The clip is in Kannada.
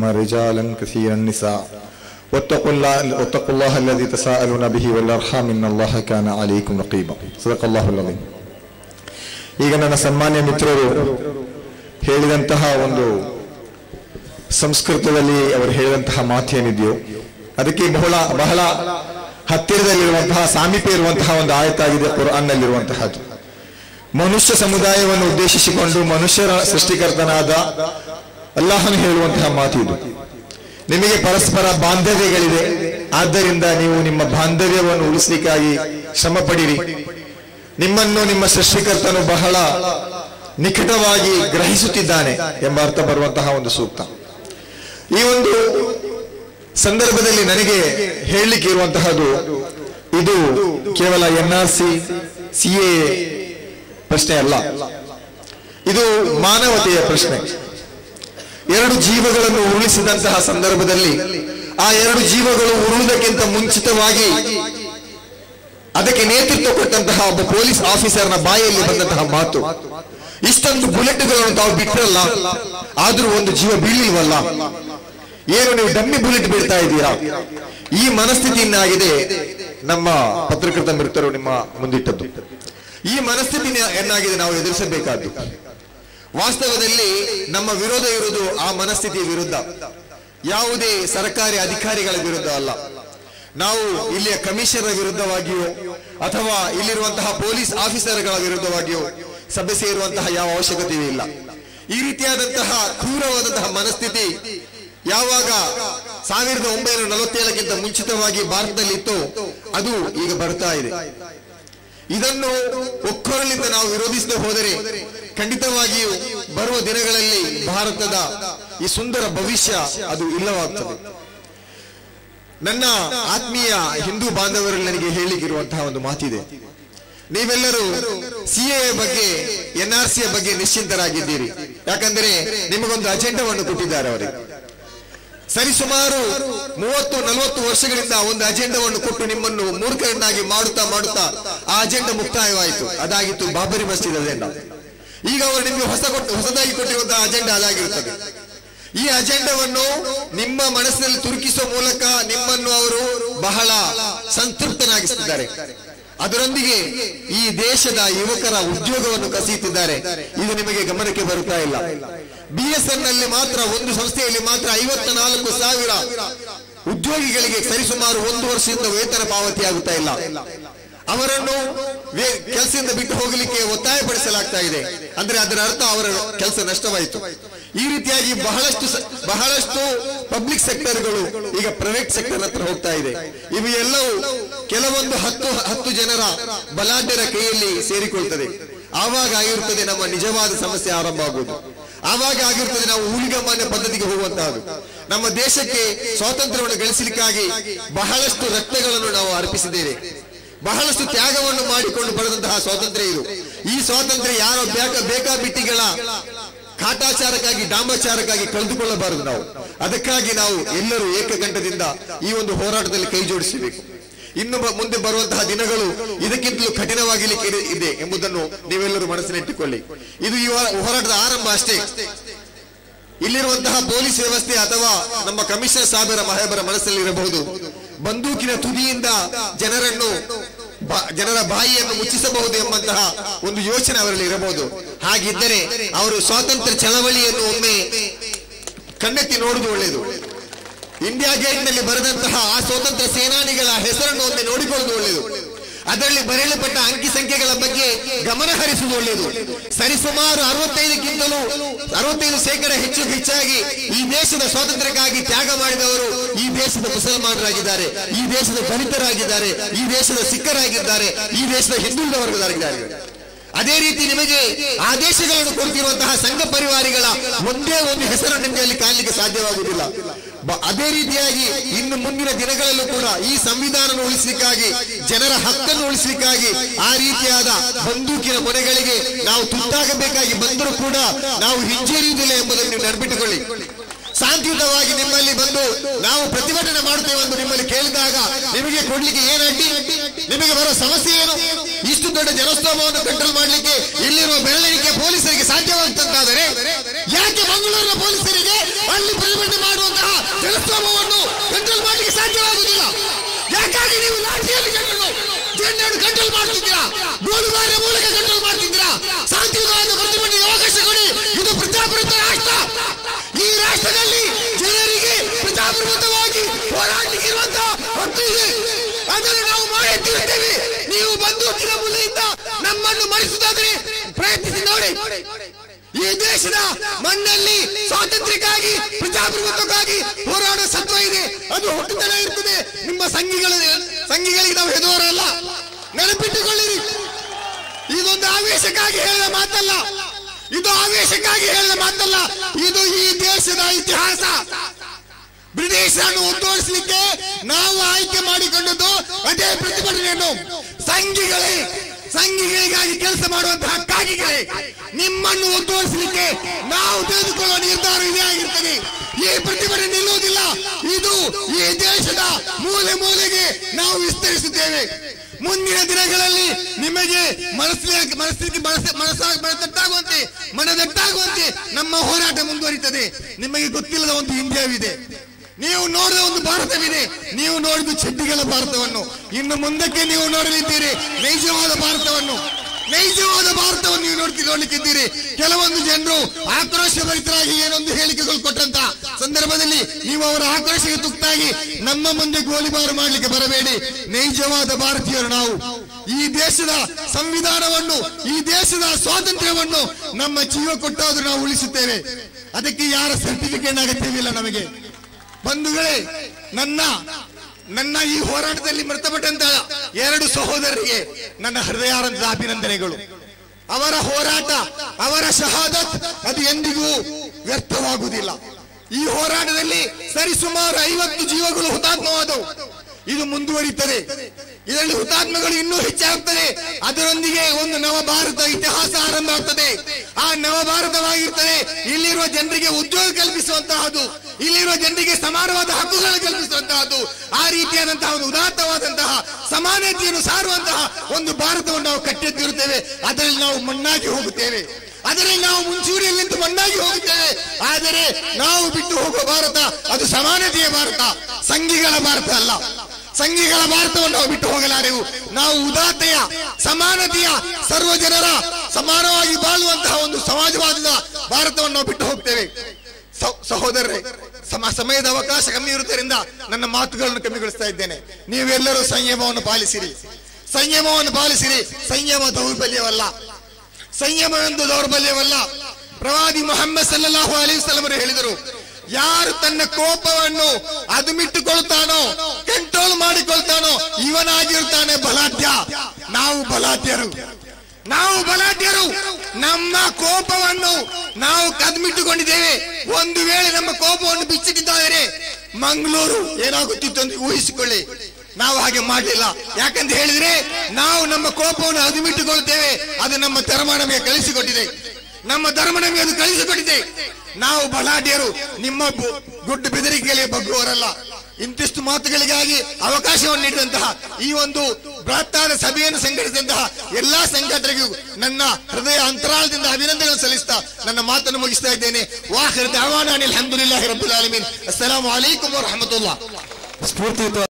رجالا كثيرا النساء واتقوا الله واتقوا الله الذي تساءلون به والارحام ان الله كان عليكم رقيبا صدق الله العظيم ಈಗ ನನ್ನ ಸನ್ಮಾನ್ಯ ಮಿತ್ರರು ಹೇಳಿದಂತಹ ಒಂದು ಸಂಸ್ಕೃತದಲ್ಲಿ ಅವರು ಹೇಳಿದಂತಹ ಮಾತೇನಿದೆಯೋ ಅದಕ್ಕೆ ಬಹಳ ಬಹಳ ಹತ್ತಿರದಲ್ಲಿರುವಂತಹ ಸಾಮೀಪ್ಯ ಇರುವಂತಹ ಒಂದು ಆಯತ್ತಾಗಿದೆ ಕುರಾನ್ನಲ್ಲಿರುವಂತಹದ್ದು ಮನುಷ್ಯ ಸಮುದಾಯವನ್ನು ಉದ್ದೇಶಿಸಿಕೊಂಡು ಮನುಷ್ಯರ ಸೃಷ್ಟಿಕರ್ತನಾದ ಅಲ್ಲಾಹನು ಹೇಳುವಂತಹ ಮಾತು ಇದು ನಿಮಗೆ ಪರಸ್ಪರ ಬಾಂಧವ್ಯಗಳಿದೆ ಆದ್ದರಿಂದ ನೀವು ನಿಮ್ಮ ಬಾಂಧವ್ಯವನ್ನು ಉಳಿಸಲಿಕ್ಕಾಗಿ ಶ್ರಮ ಪಡಿರಿ ನಿಮ್ಮನ್ನು ನಿಮ್ಮ ಸೃಷ್ಟಿಕರ್ತನು ಬಹಳ ನಿಕಟವಾಗಿ ಗ್ರಹಿಸುತ್ತಿದ್ದಾನೆ ಎಂಬ ಅರ್ಥ ಬರುವಂತಹ ಒಂದು ಸೂಕ್ತ ಈ ಒಂದು ಸಂದರ್ಭದಲ್ಲಿ ನನಗೆ ಹೇಳಲಿಕ್ಕೆ ಇರುವಂತಹದ್ದು ಇದು ಕೇವಲ N R C C A ಪ್ರಶ್ನೆ ಅಲ್ಲ ಇದು ಮಾನವತೆಯ ಪ್ರಶ್ನೆ ಎರಡು ಜೀವಗಳನ್ನು ಉರುಳಿಸಿದಂತಹ ಸಂದರ್ಭದಲ್ಲಿ ಆ ಎರಡು ಜೀವಗಳು ಉರುಳುವುದಕ್ಕಿಂತ ಮುಂಚಿತವಾಗಿ ಅದಕ್ಕೆ ನೇತೃತ್ವ ಕೊಟ್ಟಂತಹ ಒಬ್ಬ ಪೊಲೀಸ್ ಆಫೀಸರ್ನ ಬಾಯಲ್ಲಿ ಬಂದಂತಹ ಮಾತು ಇಷ್ಟೊಂದು ಬುಲೆಟ್ಗಳನ್ನು ತಾವು ಬಿಟ್ಟರಲ್ಲ ಆದ್ರೂ ಒಂದು ಜೀವ ಬೀಳಿಲ್ವಲ್ಲ ಏನು ನೀವು ಡಮ್ಮಿ ಬುಲೆಟ್ ಬೀಳ್ತಾ ಇದ್ದೀರಾ ಈ ಮನಸ್ಥಿತಿಯನ್ನಾಗಿದೆ ನಮ್ಮ ಪತ್ರಕರ್ತ ಮಿತ್ರರು ನಿಮ್ಮ ಮುಂದಿಟ್ಟದ್ದು ಈ ಮನಸ್ಥಿತಿ ಏನಾಗಿದೆ ನಾವು ಎದುರಿಸಬೇಕಾದ್ದು ವಾಸ್ತವದಲ್ಲಿ ನಮ್ಮ ವಿರೋಧ ಇರುವುದು ಆ ಮನಸ್ಥಿತಿಯ ವಿರುದ್ಧ ಯಾವುದೇ ಸರ್ಕಾರಿ ಅಧಿಕಾರಿಗಳ ವಿರುದ್ಧ ಅಲ್ಲ ನಾವು ಇಲ್ಲಿಯ ಕಮಿಷನರ್ ವಿರುದ್ಧವಾಗಿಯೋ ಅಥವಾ ಇಲ್ಲಿರುವಂತಹ ಪೊಲೀಸ್ ಆಫೀಸರ್ಗಳ ವಿರುದ್ಧವಾಗಿಯೋ ಸಭೆ ಸೇರುವಂತಹ ಯಾವ ಅವಶ್ಯಕತೆಯೂ ಇಲ್ಲ ಈ ರೀತಿಯಾದಂತಹ ಕ್ರೂರವಾದಂತಹ ಮನಸ್ಥಿತಿ ಯಾವಾಗ ಸಾವಿರದ ಒಂಬೈನೂರ ನಲವತ್ತೇಳಕ್ಕಿಂತ ಮುಂಚಿತವಾಗಿ ಭಾರತದಲ್ಲಿ ಇತ್ತು ಅದು ಈಗ ಬರ್ತಾ ಇದೆ ಇದನ್ನು ಒಕ್ಕೊರಲಿಂದ ನಾವು ವಿರೋಧಿಸದೆ ಹೋದರೆ ಖಂಡಿತವಾಗಿಯೂ ಬರುವ ದಿನಗಳಲ್ಲಿ ಭಾರತದ ಈ ಸುಂದರ ಭವಿಷ್ಯ ಅದು ಇಲ್ಲವಾಗ್ತದೆ ನನ್ನ ಆತ್ಮೀಯ ಹಿಂದೂ ಬಾಂಧವರಲ್ಲಿ ನನಗೆ ಹೇಳಿಗಿರುವಂತಹ ಒಂದು ಮಾತಿದೆ ನೀವೆಲ್ಲರೂ ಸಿಎ ಬಗ್ಗೆ ಎನ್ ಆರ್ ಸಿಯ ಬಗ್ಗೆ ನಿಶ್ಚಿಂತರಾಗಿದ್ದೀರಿ ಯಾಕಂದ್ರೆ ನಿಮಗೊಂದು ಅಜೆಂಡಾವನ್ನು ಕೊಟ್ಟಿದ್ದಾರೆ ಅವರಿಗೆ ಸರಿಸುಮಾರು ಮೂವತ್ತು ನಲವತ್ತು ವರ್ಷಗಳಿಂದ ಒಂದು ಅಜೆಂಡಾವನ್ನು ಕೊಟ್ಟು ನಿಮ್ಮನ್ನು ಮೂರ್ಖರನ್ನಾಗಿ ಮಾಡುತ್ತಾ ಮಾಡುತ್ತಾ ಆ ಅಜೆಂಡಾ ಮುಕ್ತಾಯವಾಯಿತು ಅದಾಗಿತ್ತು ಬಾಬರಿ ಮಸ್ಜಿದ್ ಅಜೆಂಡಾ ಈಗ ಅವರು ನಿಮಗೆ ಹೊಸ ಕೊಟ್ಟು ಹೊಸದಾಗಿ ಕೊಟ್ಟಿರುವಂತಹ ಅಜೆಂಡಾ ಅದಾಗಿರುತ್ತದೆ ಈ ಅಜೆಂಡಾವನ್ನು ನಿಮ್ಮ ಮನಸ್ಸಿನಲ್ಲಿ ತುರುಕಿಸುವ ಮೂಲಕ ನಿಮ್ಮನ್ನು ಅವರು ಬಹಳ ಸಂತೃಪ್ತನಾಗಿಸುತ್ತಿದ್ದಾರೆ ಅದರೊಂದಿಗೆ ಈ ದೇಶದ ಯುವಕರ ಉದ್ಯೋಗವನ್ನು ಕಸಿಯುತ್ತಿದ್ದಾರೆ ಇದು ನಿಮಗೆ ಗಮನಕ್ಕೆ ಬರುತ್ತಾ ಇಲ್ಲ ಬಿ ಎಸ್ ಎನ್ ನಲ್ಲಿ ಮಾತ್ರ ಒಂದು ಸಂಸ್ಥೆಯಲ್ಲಿ ಮಾತ್ರ ಐವತ್ತ ನಾಲ್ಕು ಸಾವಿರ ಉದ್ಯೋಗಿಗಳಿಗೆ ಸರಿಸುಮಾರು ಒಂದು ವರ್ಷದಿಂದ ವೇತನ ಪಾವತಿ ಆಗುತ್ತಾ ಇಲ್ಲ ಅವರನ್ನು ಕೆಲಸದಿಂದ ಬಿಟ್ಟು ಹೋಗಲಿಕ್ಕೆ ಒತ್ತಾಯಪಡಿಸಲಾಗ್ತಾ ಇದೆ ಅಂದ್ರೆ ಅದರ ಅರ್ಥ ಅವರ ಕೆಲಸ ನಷ್ಟವಾಯಿತು ಈ ರೀತಿಯಾಗಿ ಬಹಳಷ್ಟು ಸ- ಬಹಳಷ್ಟು ಪಬ್ಲಿಕ್ ಸೆಕ್ಟರ್ಗಳು ಈಗ ಪ್ರೈವೇಟ್ ಸೆಕ್ಟರ್ ಹತ್ರ ಹೋಗ್ತಾ ಇದೆ ಇವು ಎಲ್ಲವೂ ಕೆಲವೊಂದು ಹತ್ತು ಹತ್ತು ಜನರ ಬಲಾಢ್ಯರ ಕೈಯಲ್ಲಿ ಸೇರಿಕೊಳ್ತದೆ ಆವಾಗ ಆಗಿರುತ್ತದೆ ನಮ್ಮ ನಿಜವಾದ ಸಮಸ್ಯೆ ಆರಂಭ ಆಗುವುದು ಆವಾಗ ಆಗಿರುತ್ತದೆ ನಾವು ಊಳಿಗಮಾನ್ಯ ಪದ್ಧತಿಗೆ ಹೋಗುವಂತಹದ್ದು ನಮ್ಮ ದೇಶಕ್ಕೆ ಸ್ವಾತಂತ್ರ್ಯವನ್ನು ಗಳಿಸಲಿಕ್ಕಾಗಿ ಬಹಳಷ್ಟು ರಕ್ತಗಳನ್ನು ನಾವು ಅರ್ಪಿಸಿದ್ದೇವೆ ಬಹಳಷ್ಟು ತ್ಯಾಗವನ್ನು ಮಾಡಿಕೊಂಡು ಪಡೆದಂತಹ ಸ್ವಾತಂತ್ರ್ಯ ಇದು ಈ ಸ್ವಾತಂತ್ರ್ಯ ಯಾರೋ ಬೇಕ ಬೇಕಾಬಿಟ್ಟಿಗಳ ಕಾಟಾಚಾರಕ್ಕಾಗಿ ಡಾಂಬಾಚಾರಕ್ಕಾಗಿ ಕಳೆದುಕೊಳ್ಳಬಾರದು ನಾವು ಅದಕ್ಕಾಗಿ ನಾವು ಎಲ್ಲರೂ ಏಕಕಂಠದಿಂದ ಈ ಒಂದು ಹೋರಾಟದಲ್ಲಿ ಕೈ ಜೋಡಿಸಬೇಕು ಇನ್ನು ಬ- ಮುಂದೆ ಬರುವಂತಹ ದಿನಗಳು ಇದಕ್ಕಿಂತಲೂ ಕಠಿಣವಾಗಿಲಿಕ್ಕೆ ಇದೆ- ಇದೆ ಎಂಬುದನ್ನು ನೀವೆಲ್ಲರೂ ಮನಸ್ಸಿನಿಟ್ಟುಕೊಳ್ಳಿ ಇದು ಈ ಹೋರಾ- ಹೋರಾಟದ ಆರಂಭ ಅಷ್ಟೇ ಇಲ್ಲಿರುವಂತಹ ಪೊಲೀಸ್ ವ್ಯವಸ್ಥೆ ಅಥವಾ ನಮ್ಮ ಕಮಿಷನರ್ ಸಾಹೇಬರ ಮಹೇಬರ ಮನಸ್ಸಲ್ಲಿ ಇರಬಹುದು ಬಂದೂಕಿನ ತುದಿಯಿಂದ ಜನರನ್ನು ಬ- ಜನರ ಬಾಯಿಯನ್ನು ಮುಚ್ಚಿಸಬಹುದು ಎಂಬಂತಹ ಒಂದು ಯೋಚನೆ ಅವರಲ್ಲಿ ಇರಬಹುದು ಹಾಗಿದ್ದರೆ ಅವರು ಸ್ವಾತಂತ್ರ್ಯ ಚಳವಳಿಯನ್ನು ಒಮ್ಮೆ ಕಣ್ಣೆತ್ತಿ ನೋಡುವುದು ಒಳ್ಳೆಯದು ಇಂಡಿಯಾ ಗೇಟ್ ನಲ್ಲಿ ಬರೆದಂತಹ ಆ ಸ್ವಾತಂತ್ರ್ಯ ಸೇನಾನಿಗಳ ಹೆಸರನ್ನು ಒಮ್ಮೆ ನೋಡಿಕೊಳ್ಳುವುದು ಒಳ್ಳೆಯದು ಅದರಲ್ಲಿ ಬರೆಯಲ್ಪಟ್ಟ ಅಂಕಿ ಸಂಖ್ಯೆಗಳ ಬಗ್ಗೆ ಗಮನ ಹರಿಸುವುದು ಒಳ್ಳೆಯದು ಸರಿಸುಮಾರು ಅರವತ್ತೈದಕ್ಕಿಂತಲೂ ಅರವತ್ತೈದು ಶೇಕಡ ಹೆಚ್ಚು ಹೆಚ್ಚಾಗಿ ಈ ದೇಶದ ಸ್ವಾತಂತ್ರ್ಯಕ್ಕಾಗಿ ತ್ಯಾಗ ಮಾಡಿದವರು ಈ ದೇಶದ ಮುಸಲ್ಮಾನರಾಗಿದ್ದಾರೆ ಈ ದೇಶದ ದಲಿತರಾಗಿದ್ದಾರೆ ಈ ದೇಶದ ಸಿಖ್ಖರಾಗಿದ್ದಾರೆ ಈ ದೇಶದ ಹಿಂದುಳಿದ ವರ್ಗದವರಾಗಿದ್ದಾರೆ ಅದೇ ರೀತಿ ನಿಮಗೆ ಆದೇಶಗಳನ್ನು ಕೊಡ್ತಿರುವಂತಹ ಸಂಘ ಪರಿವಾರಿಗಳ ಒಂದೇ ಒಂದು ಹೆಸರು ನಿಮಗೆ ಅಲ್ಲಿ ಕಾಣಲಿಕ್ಕೆ ಸಾಧ್ಯವಾಗುವುದಿಲ್ಲ ಬ- ಅದೇ ರೀತಿಯಾಗಿ ಇನ್ನು ಮುಂದಿನ ದಿನಗಳಲ್ಲೂ ಕೂಡ ಈ ಸಂವಿಧಾನ ಉಳಿಸಲಿಕ್ಕಾಗಿ ಜನರ ಹಕ್ಕನ್ನು ಉಳಿಸಲಿಕ್ಕಾಗಿ ಆ ರೀತಿಯಾದ ಬಂದೂಕಿನ ಮೊನೆಗಳಿಗೆ ನಾವು ತುತ್ತಾಗಬೇಕಾಗಿ ಬಂದರೂ ಕೂಡ ನಾವು ಹಿಂಜರಿಯುವುದಿಲ್ಲ ಎಂಬುದನ್ನು ನೀವು ನೆನಪಿಟ್ಟುಕೊಳ್ಳಿ ಶಾಂತಿಯುತವಾಗಿ ನಿಮ್ಮಲ್ಲಿ ಬಂದು ನಾವು ಪ್ರತಿಭಟನೆ ಮಾಡುತ್ತೇವೆ ಎಂದು ನಿಮ್ಮಲ್ಲಿ ಕೇಳಿದಾಗ ನಿಮಗೆ ಕೊಡ್ಲಿಕ್ಕೆ ಏನು ಅಡ್ಡಿ ನಿಮಗೆ ಬರೋ ಸಮಸ್ಯೆ ಏನು ಇಷ್ಟು ದೊಡ್ಡ ಜನಸ್ತೋಮವನ್ನು ಕಂಟ್ರೋಲ್ ಮಾಡಲಿಕ್ಕೆ ಇಲ್ಲಿರುವ ಬೆರಳಿಗೆ ಪೊಲೀಸರಿಗೆ ಸಾಧ್ಯವಾಗುತ್ತಂತಾದರೆ ಯಾಕೆ ಮಂಗಳೂರಿನ ಪೊಲೀಸರಿಗೆ ಅಲ್ಲಿ ಪ್ರತಿಭಟನೆ ಮಾಡುವಂತ ಜನಸ್ತೋಮವನ್ನು ಕಂಟ್ರೋಲ್ ಮಾಡಲಿಕ್ಕೆ ಸಾಧ್ಯವಾಗುವುದಿಲ್ಲ ಯಾಕಾಗಿ ನೀವು ಲಾಠಿಯಲ್ಲಿ ಜನರನ್ನು ಜನರನ್ನು ಕಂಟ್ರೋಲ್ ಮಾಡ್ತಿದ್ದೀರಾ ಗೋಲುಬಾರಿನ ಮೂಲಕ ಕಂಟ್ರೋಲ್ ಮಾಡ್ತಿದ್ದೀರಾ ಶಾಂತಿಯುತವಾದ ಪ್ರತಿಭಟನೆಗೆ ಅವಕಾಶ ಕೊಡಿ ಇದು ಪ್ರಜಾಪ್ರಭುತ್ವ ರಾಷ್ಟ್ರ ಈ ರಾಷ್ಟ್ರದಲ್ಲಿ ಜನರಿಗೆ ಪ್ರಜಾಪ್ರಭುತ್ವವಾಗಿ ಹೋರಾಟಕ್ಕೆ ಇರುವಂತಹ ಹಕ್ಕು ಇದೆ ಅದನ್ನು ನಾವು ಮಾಡಿ ತೀರುತ್ತೇವೆ ನೀವು ಬಂದು ಕಿರಮೂಲೆಯಿಂದ ನಮ್ಮನ್ನು ಮರೆಸುವುದಾದರೆ ಪ್ರಯತ್ನಿಸಿ ನೋಡಿ ಈ ದೇಶದ ಮಣ್ಣಲ್ಲಿ ಸ್ವಾತಂತ್ರ್ಯಕ್ಕಾಗಿ ಪ್ರಜಾಪ್ರಭುತ್ವಕ್ಕಾಗಿ ಹೋರಾಡೋ ಸತ್ವ ಇದೆ ಅದು ಹುಟ್ಟುತ್ತಲೇ ಇರ್ತದೆ ನಿಮ್ಮ ಸಂಘಿಗಳ ಸಂಘಿಗಳಿಗೆ ನಾವು ಹೆದೋರಲ್ಲ ನೆನಪಿಟ್ಟುಕೊಳ್ಳಿರಿ ಇದೊಂದು ಆವೇಶಕ್ಕಾಗಿ ಹೇಳಿದ ಮಾತಲ್ಲ ಇದು ಆವೇಶಕ್ಕಾಗಿ ಹೇಳಿದ ಮಾತಲ್ಲ ಇದು ಈ ದೇಶದ ಇತಿಹಾಸ ಬ್ರಿಟಿಷರನ್ನು ಮುಂದುವರಿಸಲಿಕ್ಕೆ ನಾವು ಆಯ್ಕೆ ಮಾಡಿಕೊಂಡದ್ದು ಅದೇ ಪ್ರತಿಭಟನೆಯನ್ನು ಸಂಘಿಗಳೇ ಸಂಘಿಗಳಿಗಾಗಿ ಕೆಲಸ ಮಾಡುವಂತಹ ಕಾಗಿಗಳೇ ನಿಮ್ಮನ್ನು ಮುಂದುವರಿಸಲಿಕ್ಕೆ ನಾವು ತೆಗೆದುಕೊಳ್ಳುವ ನಿರ್ಧಾರ ಇದೇ ಆಗಿರ್ತದೆ ಈ ಪ್ರತಿಭಟನೆ ನಿಲ್ಲುವುದಿಲ್ಲ ಇದು ಈ ದೇಶದ ಮೂಲೆ ಮೂಲೆಗೆ ನಾವು ವಿಸ್ತರಿಸುತ್ತೇವೆ ಮುಂದಿನ ದಿನಗಳಲ್ಲಿ ನಿಮಗೆ ಮನಸ್ಸಿಗೆ ಮನಸ್ಸಿಗೆ ಮನಸ್ಸು ಮನಸ್ಸು ಮನದಟ್ಟಾಗುವಂತೆ ಮನದಟ್ಟಾಗುವಂತೆ ನಮ್ಮ ಹೋರಾಟ ಮುಂದುವರಿತದೆ ನಿಮಗೆ ಗೊತ್ತಿಲ್ಲದ ಒಂದು ಇಂಡಿಯಾವಿದೆ ನೀವು ನೋಡಿದ ಒಂದು ಭಾರತವಿದೆ ನೀವು ನೋಡಿದ ಚೆಡ್ಡಿಗಳ ಭಾರತವನ್ನು ಇನ್ನು ಮುಂದಕ್ಕೆ ನೀವು ನೋಡಲಿದ್ದೀರಿ ನೈಜವಾದ ಭಾರತವನ್ನು ನೈಜವಾದ ಭಾರತವನ್ನು ನೀವು ನೋಡ್ತಿ ನೋಡ್ಲಿಕ್ಕಿದ್ದೀರಿ ಕೆಲವೊಂದು ಜನರು ಆಕ್ರೋಶ ಭರಿತರಾಗಿ ಏನೊಂದು ಹೇಳಿಕೆಗಳು ಕೊಟ್ಟಂತ ಸಂದರ್ಭದಲ್ಲಿ ನೀವು ಅವರ ಆಕ್ರೋಶಕ್ಕೆ ತುತ್ತಾಗಿ ನಮ್ಮ ಮುಂದೆ ಗೋಲಿಬಾರು ಮಾಡಲಿಕ್ಕೆ ಬರಬೇಡಿ ನೈಜವಾದ ಭಾರತೀಯರು ನಾವು ಈ ದೇಶದ ಸಂವಿಧಾನವನ್ನು ಈ ದೇಶದ ಸ್ವಾತಂತ್ರ್ಯವನ್ನು ನಮ್ಮ ಜೀವ ಕೊಟ್ಟಾದ್ರೂ ನಾವು ಉಳಿಸುತ್ತೇವೆ ಅದಕ್ಕೆ ಯಾರ ಸರ್ಟಿಫಿಕೇಟ್ ಅಗತ್ಯವಿಲ್ಲ ನಮಗೆ ಬಂಧುಗಳೇ ನನ್ನ ನನ್ನ ಈ ಹೋರಾಟದಲ್ಲಿ ಮೃತಪಟ್ಟಂತಹ ಎರಡು ಸಹೋದರರಿಗೆ ನನ್ನ ಹೃದಯಾರಂತದ ಅಭಿನಂದನೆಗಳು ಅವರ ಹೋರಾಟ ಅವರ ಶಹಾದತ್ ಅದು ಎಂದಿಗೂ ವ್ಯರ್ಥವಾಗುವುದಿಲ್ಲ ಈ ಹೋರಾಟದಲ್ಲಿ ಸರಿಸುಮಾರು ಐವತ್ತು ಜೀವಗಳು ಹುತಾತ್ಮವಾದವು ಇದು ಮುಂದುವರಿಯುತ್ತದೆ ಇದರಲ್ಲಿ ಹುತಾತ್ಮಗಳು ಇನ್ನೂ ಹೆಚ್ಚಾಗುತ್ತದೆ ಅದರೊಂದಿಗೆ ಒಂದು ನವ ಭಾರತ ಇತಿಹಾಸ ಆರಂಭ ಆಗ್ತದೆ ಆ ನವ ಭಾರತವಾಗಿರ್ತದೆ ಇಲ್ಲಿರುವ ಜನರಿಗೆ ಉದ್ಯೋಗ ಕಲ್ಪಿಸುವಂತಹದ್ದು ಇಲ್ಲಿರುವ ಜನರಿಗೆ ಸಮಾನವಾದ ಹಕ್ಕುಗಳನ್ನು ಕಲ್ಪಿಸುವಂತಹದ್ದು ಆ ರೀತಿಯಾದಂತಹ ಒಂದು ಉದಾತ್ತವಾದಂತಹ ಸಮಾನತೆಯನ್ನು ಸಾರುವಂತಹ ಒಂದು ಭಾರತವನ್ನು ನಾವು ಕಟ್ಟಿದ್ದಿರುತ್ತೇವೆ ಅದರಲ್ಲಿ ನಾವು ಮಣ್ಣಾಗಿ ಹೋಗುತ್ತೇವೆ ಅದರಲ್ಲಿ ನಾವು ಮುಂಚೂಣಿಯಲ್ಲಿ ನಿಂತು ಮಣ್ಣಾಗಿ ಹೋಗುತ್ತೇವೆ ಆದರೆ ನಾವು ಬಿಟ್ಟು ಹೋಗುವ ಭಾರತ ಅದು ಸಮಾನತೆಯ ಭಾರತ ಸಂಘಿಗಳ ಭಾರತ ಅಲ್ಲ ಸಂಘಿಗಳ ಭಾರತವನ್ನು ನಾವು ಬಿಟ್ಟು ಹೋಗಲಾರೆವು ನಾವು ಉದಾತ್ತೆಯ ಸಮಾನತೆಯ ಸರ್ವ ಜನರ ಸಮಾನವಾಗಿ ಬಾಳುವಂತಹ ಒಂದು ಸಮಾಜವಾದದ ಭಾರತವನ್ನು ನಾವು ಬಿಟ್ಟು ಹೋಗ್ತೇವೆ ಸ- ಸಹೋದರರೇ ಸಮ ಸಮಯದ ಅವಕಾಶ ಕಮ್ಮಿ ಇರುವುದರಿಂದ ನನ್ನ ಮಾತುಗಳನ್ನು ಕಮ್ಮಿಗೊಳಿಸ್ತಾ ಇದ್ದೇನೆ ನೀವೆಲ್ಲರೂ ಸಂಯಮವನ್ನು ಪಾಲಿಸಿರಿ ಸಂಯಮವನ್ನು ಪಾಲಿಸಿರಿ ಸಂಯಮ ದೌರ್ಬಲ್ಯವಲ್ಲ ಸಂಯಮ ಎಂದು ದೌರ್ಬಲ್ಯವಲ್ಲ ಪ್ರವಾದಿ ಮೊಹಮ್ಮದ್ ಸಲ್ಲಲ್ಲಾಹು ಅಲೈಹಿ ವಸಲ್ಲಮರು ಹೇಳಿದರು ಯಾರು ತನ್ನ ಕೋಪವನ್ನು ಅದುಮಿಟ್ಟುಕೊಳ್ತಾನೋ ಕಂಟ್ರೋಲ್ ಮಾಡಿಕೊಳ್ತಾನೋ ಇವನಾಗಿರ್ತಾನೆ ಬಲಾಢ್ಯ ನಾವು ಬಲಾಢ್ಯರು ನಾವು ಬಲಾಢ್ಯರು ನಮ್ಮ ಕೋಪವನ್ನು ನಾವು ಕದ್ಮಿಟ್ಟುಕೊಂಡಿದ್ದೇವೆ ಒಂದು ವೇಳೆ ನಮ್ಮ ಕೋಪವನ್ನು ಬಿಚ್ಚಿಟ್ಟಿದ್ದಾರೆ ಮಂಗಳೂರು ಏನಾಗುತ್ತಿತ್ತು ಅಂತ ಊಹಿಸಿಕೊಳ್ಳಿ ನಾವು ಹಾಗೆ ಮಾಡಲಿಲ್ಲ ಯಾಕಂತ ಹೇಳಿದ್ರೆ ನಾವು ನಮ್ಮ ಕೋಪವನ್ನು ಅದುಮಿಟ್ಟುಕೊಳ್ತೇವೆ ಅದು ನಮ್ಮ ಧರ್ಮ ನಮಗೆ ಕಳಿಸಿಕೊಟ್ಟಿದೆ ನಮ್ಮ ಧರ್ಮ ನಮಗೆ ಅದು ಕಳಿಸಿಕೊಟ್ಟಿದೆ ನಾವು ಬಲಾಢ್ಯರು ನಿಮ್ಮ ಬು- ಗುಡ್ಡ ಬೆದರಿಕೆಗಳಿಗೆ ಬಗ್ಗುವವರಲ್ಲ ಇಂತಿಷ್ಟು ಮಾತುಗಳಿಗಾಗಿ ಅವಕಾಶವನ್ನು ನೀಡಿದಂತಹ ಈ ಒಂದು ಬೃಹತ್ತಾದ ಸಭೆಯನ್ನು ಸಂಘಟಿಸಿದಂತಹ ಎಲ್ಲಾ ಸಂಘಟನೆಗೂ ನನ್ನ ಹೃದಯ ಅಂತರಾಳದಿಂದ ಅಭಿನಂದನೆ ಸಲ್ಲಿಸ್ತಾ ನನ್ನ ಮಾತನ್ನು ಮುಗಿಸ್ತಾ ಇದ್ದೇನೆ ವಾಹಿರ್ ದಾವಾನ ಅನಿಲ್ ಅಲ್ಹಮ್ದುಲಿಲ್ಲಾಹಿ ರಬ್ಬಿಲ್ ಆಲಮೀನ್ ಅಸ್ಸಲಾಮು ಅಲೈಕುಂ ವರಹಮತುಲ್ಲಾಹ್ ಸ್ಫೂರ್ತಿಯುತ